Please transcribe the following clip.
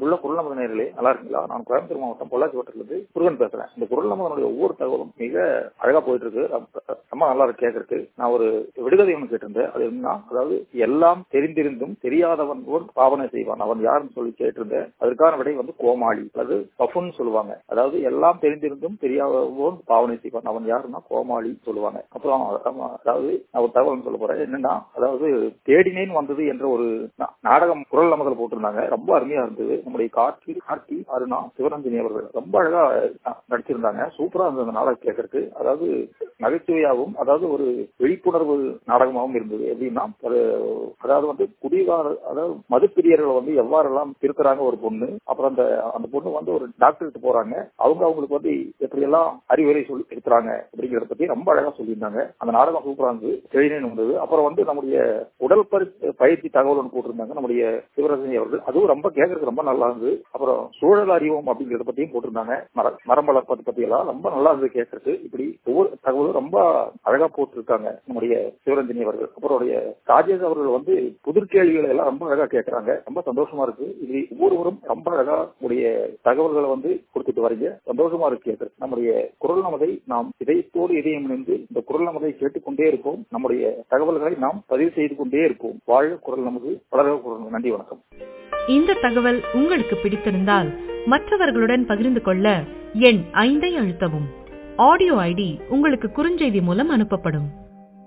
அன்புள்ள குரல் நமது நேர்களே நல்லா இருக்கீங்களா நான் கோயம்புத்தூர் மாவட்டம் பொள்ளாச்சி வட்டத்திலிருந்து முருகன் பேசுறேன் இந்த குரல் நமதனுடைய ஒவ்வொரு தகவலும் மிக அழகா போயிட்டு இருக்கு ரொம்ப- ரொம்ப நல்லா இருக்கு கேட்கறதுக்கு நான் ஒரு விடுகதை ஒன்று கேட்டிருந்தேன் அது என்னன்னா அதாவது எல்லாம் தெரிந்திருந்தும் தெரியாதவன் போல் பாவனை செய்வான் அவன் யாருன்னு சொல்லி கேட்டிருந்தேன் அதற்கான விடை வந்து கோமாளி அல்லது பஃபுன் சொல்லுவாங்க அதாவது எல்லாம் தெரிந்திருந்தும் தெரியாதவன் பாவனை செய்வான் அவன் யாருன்னா கோமாளி சொல்லுவாங்க அப்புறம் ஆமா, அதாவது நான் ஒரு தகவல் சொல்ல போறேன் என்னன்னா அதாவது தேடினேன் வந்தது என்ற ஒரு நா- நாடகம் குரல் நமதில் போட்டிருந்தாங்க ரொம்ப அருமையா இருந்தது நம்முடைய கார்த்தி கார்த்தி அருணா சிவரஞ்சனி அவர்கள் ரொம்ப அழகா அஹ், நடிச்சிருந்தாங்க சூப்பரா இருந்தது அந்த நாடகம் கேட்கறதுக்கு அதாவது நகைச்சுவையாகவும் அதாவது ஒரு விழிப்புணர்வு நாடகமாகவும் இருந்தது எப்படின்னா ஒரு அதாவது வந்து குடிகார அதாவது மதுப்பிரியர்களை வந்து எவ்வாறெல்லாம் திருத்துறாங்க ஒரு பொண்ணு அப்புறம் அந்த அந்த பொண்ணு வந்து ஒரு டாக்டர்கிட்ட போறாங்க அவங்க அவங்களுக்கு வந்து எப்படி எல்லாம் அறிவுரை சொல்லி திருத்துறாங்க அப்படிங்கறத பத்தி ரொம்ப அழகா சொல்லியிருந்தாங்க அந்த நாடகம் சூப்பரா இருந்தது தெளினேன் வந்தது அப்புறம் வந்து நம்முடைய உடல் பரி- பயிற்சி தகவல் ஒன்று போட்டிருந்தாங்க நம்முடைய சிவரஞ்சனி அவர்கள் அதுவும் ரொம்ப கேட்கறதுக்கு ரொம்ப நல்லா இருந்தது அப்புறம் சூழல் அறிவோம் அப்படிங்கறத பத்தியும் போட்டிருந்தாங்க மர- மரம் வளர்ப்பது பத்தி எல்லாம் ரொம்ப நல்லா இருந்தது கேட்கறதுக்கு இப்படி ஒவ்வொரு தகவலும் ரொம்ப அழகா போட்டிருக்காங்க நம்முடைய சிவரஞ்சனி அவர்கள் அப்புறம் உடைய ராஜேஷ் அவர்கள் வந்து புதிர் கேள்விகளை எல்லாம் ரொம்ப அழகா கேட்கறாங்க ரொம்ப சந்தோஷமா இருக்கு இப்படி ஒவ்வொருவரும் ரொம்ப அழகா உடைய தகவல்களை வந்து கொடுத்துட்டு வரீங்க சந்தோஷமா இருக்கு கேட்கறது நம்முடைய குரல் நமதை நாம் இதயத்தோடு இதயம் இணைந்து இந்த குரல் நமதை கேட்டுக்கொண்டே இருப்போம் நம்முடைய தகவல்களை நாம் பதிவு செய்து கொண்டே இருப்போம் வாழ்க குரல் நமது வளர்க குரல் நமது. நன்றி வணக்கம் இந்த தகவல் உங்களுக்கு பிடித்திருந்தால் மற்றவர்களுடன் பகிர்ந்து கொள்ள எண் ஐந்தை அழுத்தவும் ஆடியோ ஐடி உங்களுக்கு குறுஞ்செய்தி மூலம் அனுப்பப்படும்